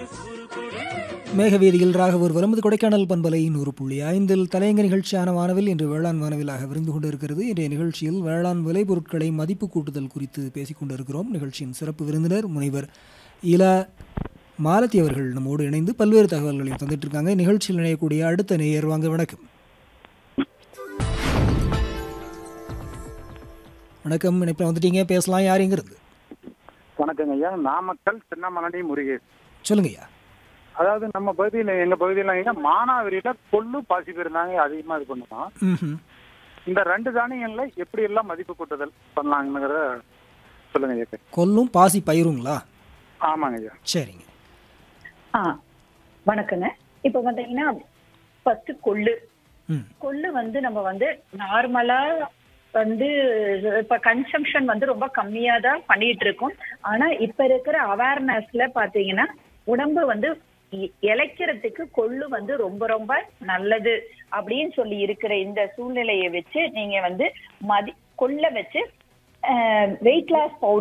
மேகவேதியில் ராகவர் வரும்பது கொடைக்கானல் பண்பலை நூறு புள்ளி ஐந்தில் தலையங்க நிகழ்ச்சியான வானவில் இன்று வேளாண் வானவிலாக விருந்து கொண்டிருக்கிறது இன்றைய நிகழ்ச்சியில் வேளாண் விளைபொருட்களை மதிப்பு கூட்டுதல் குறித்து பேசிக் கொண்டிருக்கிறோம் நிகழ்ச்சியின் சிறப்பு விருந்தினர் முனைவர் இலா மாலதி அவர்கள் நம்மோடு இணைந்து பல்வேறு தகவல்களையும் தந்துட்டு இருக்காங்க நிகழ்ச்சியில் இணையக்கூடிய அடுத்த நேயர் வாங்க வணக்கம் வணக்கம் இணைப்பில் வந்துட்டீங்க பேசலாம் யார் எங்கிருந்து வணக்கங்க ஐயா நாமக்கல் சின்னமலடி முருகேஷ் சொல்லுங்க ஐயா அதாவது நம்ம பகுதியில் எங்க பகுதியில் ஐயா மானாவரியில கொள்ளு பாசி தாங்க அதிகமா இது பண்ணுவோம் ம்ஹும். இந்த ரெண்டு தானியங்கள்ல எப்படி எல்லாம் மதிப்பு கூட்டுதல் பண்ணலாங்கிறத சொல்லுங்க ஐயா கொல்லும் பாசி பயிருங்களா ஆமாங்க ஐயா சரிங்க ஆ வணக்கங்க இப்போ பார்த்தீங்கன்னா ஃபர்ஸ்ட் கொள்ளு ம் கொள்ளு வந்து நம்ம வந்து நார்மலா வந்து இப்ப கன்சம்ஷன் வந்து ரொம்ப கம்மியா தான் பண்ணிட்டு இருக்கோம் ஆனா இப்ப இருக்கிற அவேர்னஸ்ல பாத்தீங்கன்னா உடம்பு வந்து இ- இளைக்கிறதுக்கு கொள்ளு வந்து ரொம்ப ரொம்ப நல்லது அப்படின்னு சொல்லி இருக்கிற இந்த சூழ்நிலையை வச்சு நீங்க வந்து மதி கொள்ளை வச்சு வெயிட் லாஸ் பவுடர்